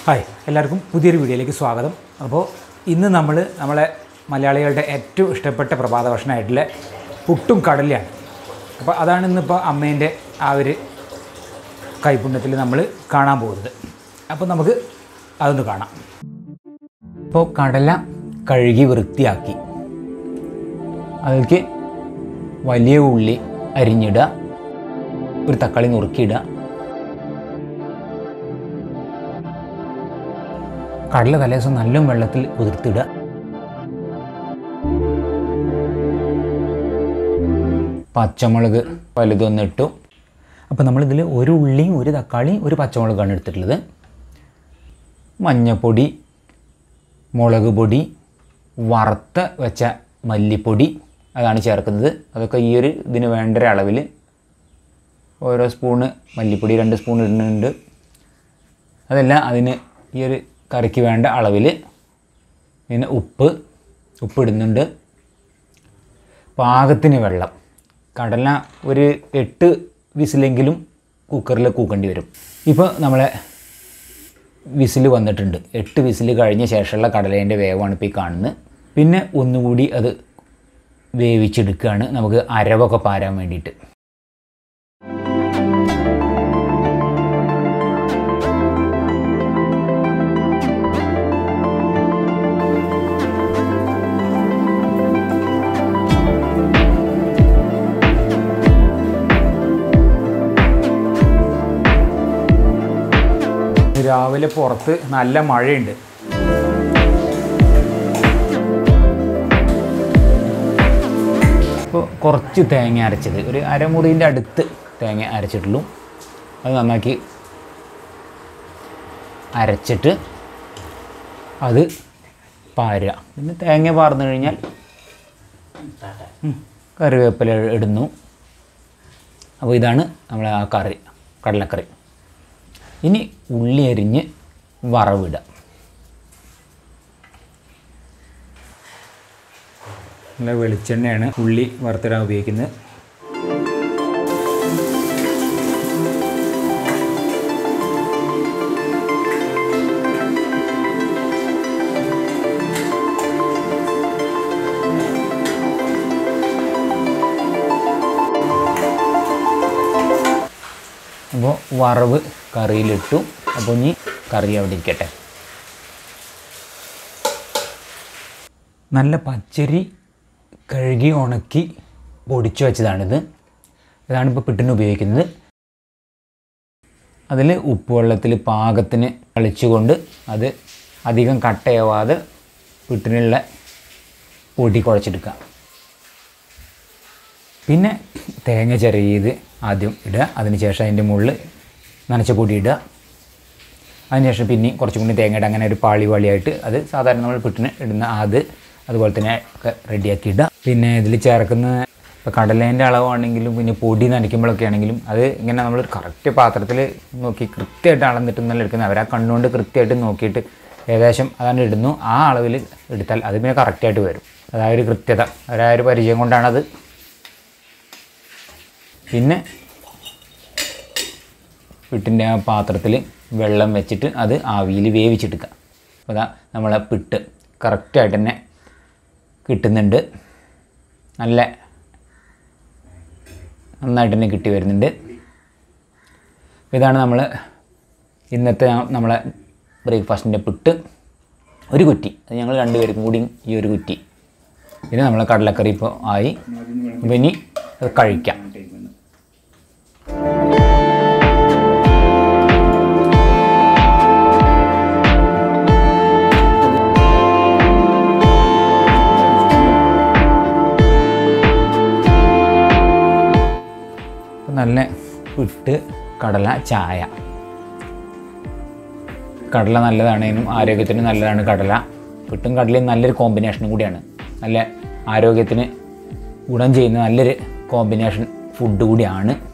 hi എല്ലാവർക്കും പുതിയൊരു വീഡിയോയിലേക്ക് സ്വാഗതം അപ്പോൾ ഇന്ന് നമ്മൾ നമ്മളെ മലയാളികളുടെ ഏറ്റവും ഇഷ്ടപ്പെട്ട പ്രഭാത ഭക്ഷണമായിട്ടുള്ള പുട്ടും കടലയാണ് അപ്പോൾ അതാണ് ഇന്നിപ്പോൾ അമ്മേൻ്റെ ആ ഒരു കൈപുണ്യത്തിൽ നമ്മൾ കാണാൻ പോകുന്നത് അപ്പോൾ നമുക്ക് അതൊന്ന് കാണാം ഇപ്പോൾ കടല കഴുകി വൃത്തിയാക്കി അതിലേക്ക് വലിയ ഉള്ളി അരിഞ്ഞിടുക ഒരു തക്കാളി നുറുക്കിയിടുക കടല തലേദിവസം നല്ല വെള്ളത്തിൽ കുതിർത്തിടുക പച്ചമുളക് വലുതൊന്ന് ഇട്ടു അപ്പോൾ നമ്മളിതിൽ ഒരു ഉള്ളിയും ഒരു തക്കാളിയും ഒരു പച്ചമുളകാണ് എടുത്തിട്ടുള്ളത് മഞ്ഞപ്പൊടി മുളക് പൊടി വറുത്ത് വെച്ച മല്ലിപ്പൊടി അതാണ് ചേർക്കുന്നത് അതൊക്കെ ഈ ഒരു ഇതിന് വേണ്ട ഒരു അളവിൽ ഓരോ സ്പൂണ് മല്ലിപ്പൊടി രണ്ട് സ്പൂൺ ഇടുന്നുണ്ട് അതെല്ലാം അതിന് ഈ ഒരു കറിക്ക് വേണ്ട അളവിൽ പിന്നെ ഉപ്പ് ഉപ്പ് ഇടുന്നുണ്ട് പാകത്തിന് വെള്ളം കടല ഒരു എട്ട് വിസിലെങ്കിലും കുക്കറിൽ കൂക്കേണ്ടി വരും ഇപ്പോൾ നമ്മളെ വിസിൽ വന്നിട്ടുണ്ട് എട്ട് വിസിൽ കഴിഞ്ഞ ശേഷമുള്ള കടലേൻ്റെ വേവാണ് ഇപ്പോൾ ഈ കാണുന്നത് പിന്നെ ഒന്നുകൂടി അത് വേവിച്ചെടുക്കുകയാണ് നമുക്ക് അരവൊക്കെ പാരാൻ വേണ്ടിയിട്ട് രാവിലെ പുറത്ത് നല്ല മഴയുണ്ട് ഇപ്പോൾ കുറച്ച് തേങ്ങ അരച്ചത് ഒരു അരമുറിൻ്റെ അടുത്ത് തേങ്ങ അരച്ചിട്ടുള്ളൂ അത് നന്നാക്കി അരച്ചിട്ട് അത് പാരുക പിന്നെ തേങ്ങ പാർന്നു കഴിഞ്ഞാൽ ഉം, കറിവേപ്പില ഇടുന്നു അപ്പോൾ ഇതാണ് നമ്മളെ ആ കറി കടലക്കറി ഇനി ഉള്ളി അരിഞ്ഞ് വറവിടുക നല്ല വെളിച്ചെണ്ണയാണ് ഉള്ളി വറുത്തിടാൻ ഉപയോഗിക്കുന്നത് അപ്പോൾ വറവ് കറിയിലിട്ടു അപ്പോൾ ഇനി കറി അവിടെ ഇരിക്കട്ടെ നല്ല പച്ചരി കഴുകി ഉണക്കി പൊടിച്ചു വെച്ചതാണിത് ഇതാണ് ഇപ്പോൾ പിട്ടിന് ഉപയോഗിക്കുന്നത് അതിൽ ഉപ്പ് വെള്ളത്തിൽ പാകത്തിന് കളിച്ചുകൊണ്ട് അത് അധികം കട്ടയാവാതെ പിട്ടിനുള്ള പൊടി കുഴച്ചെടുക്കുക പിന്നെ തേങ്ങ ചെറിയത് ആദ്യം ഇടുക അതിനുശേഷം അതിൻ്റെ മുകളിൽ നനച്ച പൊടി ഇടുക അതിനുശേഷം പിന്നെ കുറച്ചും കൂടി തേങ്ങ ഇടുക അങ്ങനെ ഒരു പാളി പാളിയായിട്ട് അത് സാധാരണ നമ്മൾ പിട്ടിന് ഇടുന്ന അത് അതുപോലെ തന്നെ ഒക്കെ റെഡിയാക്കി ഇടുക പിന്നെ ഇതിൽ ചേർക്കുന്ന ഇപ്പോൾ കടലേൻ്റെ അളവാണെങ്കിലും പിന്നെ പൊടി നനയ്ക്കുമ്പോഴൊക്കെ ആണെങ്കിലും അത് ഇങ്ങനെ നമ്മൾ കറക്റ്റ് പാത്രത്തിൽ നോക്കി കൃത്യമായിട്ട് അളന്നിട്ട് നല്ല എടുക്കുന്നത് അവർ ആ കണ്ണുകൊണ്ട് കൃത്യമായിട്ട് നോക്കിയിട്ട് ഏകദേശം അതാണ് ഇടുന്നു ആ അളവിൽ എടുത്താൽ അത് പിന്നെ കറക്റ്റായിട്ട് വരും അതായ ഒരു കൃത്യത അവരാ ഒരു പരിചയം കൊണ്ടാണത് പിന്നെ പിട്ടിൻ്റെ ആ പാത്രത്തിൽ വെള്ളം വെച്ചിട്ട് അത് ആവിയിൽ വേവിച്ചെടുക്കുക അപ്പോൾ അതാ നമ്മളെ പിട്ട് കറക്റ്റായിട്ട് തന്നെ കിട്ടുന്നുണ്ട് നല്ല നന്നായിട്ട് തന്നെ കിട്ടി വരുന്നുണ്ട് ഇതാണ് നമ്മൾ ഇന്നത്തെ നമ്മളെ ബ്രേക്ക്ഫാസ്റ്റിൻ്റെ പുട്ട് ഒരു കുറ്റി അത് ഞങ്ങൾ രണ്ടുപേർക്കും കൂടി ഈ ഒരു കുറ്റി പിന്നെ നമ്മളെ കടലക്കറി ഇപ്പോൾ ആയി അപ്പോൾ ഇനി അത് കഴിക്കാം നല്ല പുട്ട് കടല ചായ കടല നല്ലതാണേനും ആരോഗ്യത്തിന് നല്ലതാണ് കടല പുട്ടും കടലയും നല്ലൊരു കോമ്പിനേഷനും കൂടിയാണ് നല്ല ആരോഗ്യത്തിന് ഗുണം ചെയ്യുന്ന നല്ലൊരു കോമ്പിനേഷൻ ഫുഡ് കൂടിയാണ്